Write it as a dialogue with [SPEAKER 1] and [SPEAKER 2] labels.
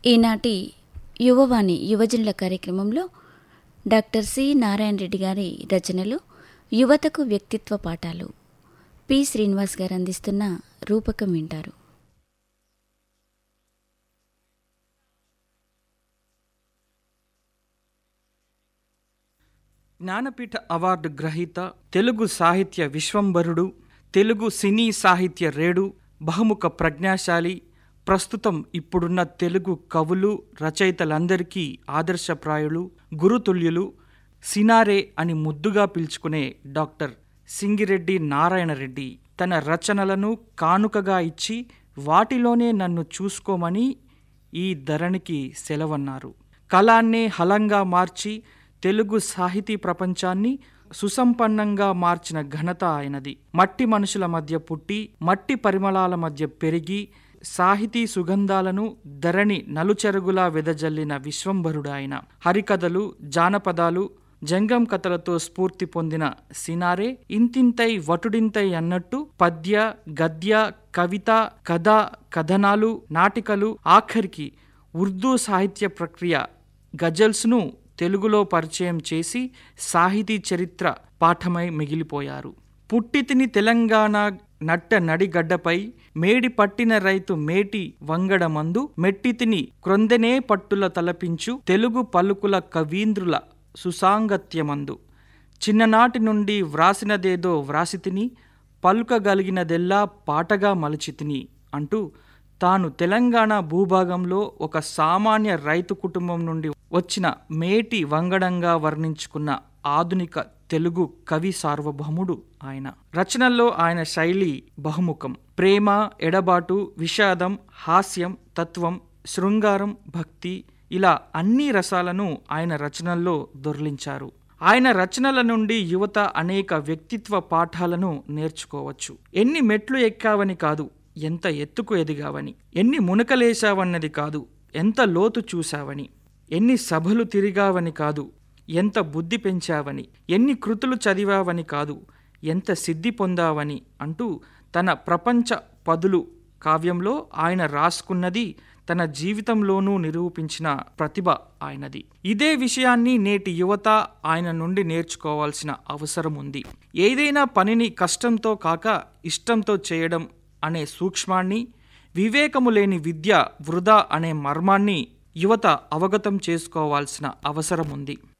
[SPEAKER 1] ఈనాటి యువవాణి యువజనుల కార్యక్రమంలో డాక్టర్ సి నారాయణ రెడ్డి గారి రచనలు యువతకు వ్యక్తిత్వ పాఠాలు పి శ్రీనివాస్ గారు అందిస్తున్న రూపకం వింటారు
[SPEAKER 2] జ్ఞానపీఠ అవార్డు గ్రహీత తెలుగు సాహిత్య విశ్వంబరుడు తెలుగు సినీ సాహిత్య రేడు బహుముఖ ప్రజ్ఞాశాలి ప్రస్తుతం ఇప్పుడున్న తెలుగు కవులు రచయితలందరికీ ఆదర్శప్రాయులు గురుతుల్యులు సినారే అని ముద్దుగా పిలుచుకునే డాక్టర్ సింగిరెడ్డి నారాయణరెడ్డి తన రచనలను కానుకగా ఇచ్చి వాటిలోనే నన్ను చూసుకోమని ఈ ధరణికి సెలవన్నారు కళాన్నే హలంగా మార్చి తెలుగు సాహితీ ప్రపంచాన్ని సుసంపన్నంగా మార్చిన ఘనత ఆయనది మట్టి మనుషుల మధ్య పుట్టి మట్టి పరిమళాల మధ్య పెరిగి సాహితీ సుగంధాలను ధరణి నలుచెరుగులా వెదజల్లిన విశ్వంభరుడు ఆయన హరికథలు జానపదాలు జంగం కథలతో స్ఫూర్తి పొందిన సినారే ఇంతింతై వటుడింతై అన్నట్టు పద్య గద్య కవిత కథ కథనాలు నాటికలు ఆఖరికి ఉర్దూ సాహిత్య ప్రక్రియ గజల్స్ను తెలుగులో పరిచయం చేసి సాహితీ చరిత్ర పాఠమై మిగిలిపోయారు పుట్టితిని తెలంగాణ నట్ట నడిగడ్డపై మేడి పట్టిన రైతు మేటి వంగడమందు మెట్టితిని క్రొందెనే పట్టుల తలపించు తెలుగు పలుకుల కవీంద్రుల సుసాంగత్యమందు చిన్ననాటి నుండి వ్రాసినదేదో వ్రాసితిని పలుకగలిగినదెల్లా పాటగా మలచితిని అంటూ తాను తెలంగాణ భూభాగంలో ఒక సామాన్య రైతు కుటుంబం నుండి వచ్చిన మేటి వంగడంగా వర్ణించుకున్న ఆధునిక తెలుగు కవి సార్వభౌముడు ఆయన రచనల్లో ఆయన శైలి బహుముఖం ప్రేమ ఎడబాటు విషాదం హాస్యం తత్వం శృంగారం భక్తి ఇలా అన్ని రసాలను ఆయన రచనల్లో దొర్లించారు ఆయన రచనల నుండి యువత అనేక వ్యక్తిత్వ పాఠాలను నేర్చుకోవచ్చు ఎన్ని మెట్లు ఎక్కావని కాదు ఎంత ఎత్తుకు ఎదిగావని ఎన్ని మునకలేశావన్నది కాదు ఎంత లోతు చూశావని ఎన్ని సభలు తిరిగావని కాదు ఎంత బుద్ధి పెంచావని ఎన్ని కృతులు చదివావని కాదు ఎంత సిద్ధి పొందావని అంటూ తన ప్రపంచ పదులు కావ్యంలో ఆయన రాసుకున్నది తన జీవితంలోనూ నిరూపించిన ప్రతిభ ఆయనది ఇదే విషయాన్ని నేటి యువత ఆయన నుండి నేర్చుకోవాల్సిన అవసరం ఉంది ఏదైనా పనిని కష్టంతో కాక ఇష్టంతో చేయడం అనే సూక్ష్మాన్ని వివేకము లేని విద్య వృధా అనే మర్మాన్ని యువత అవగతం చేసుకోవాల్సిన అవసరం ఉంది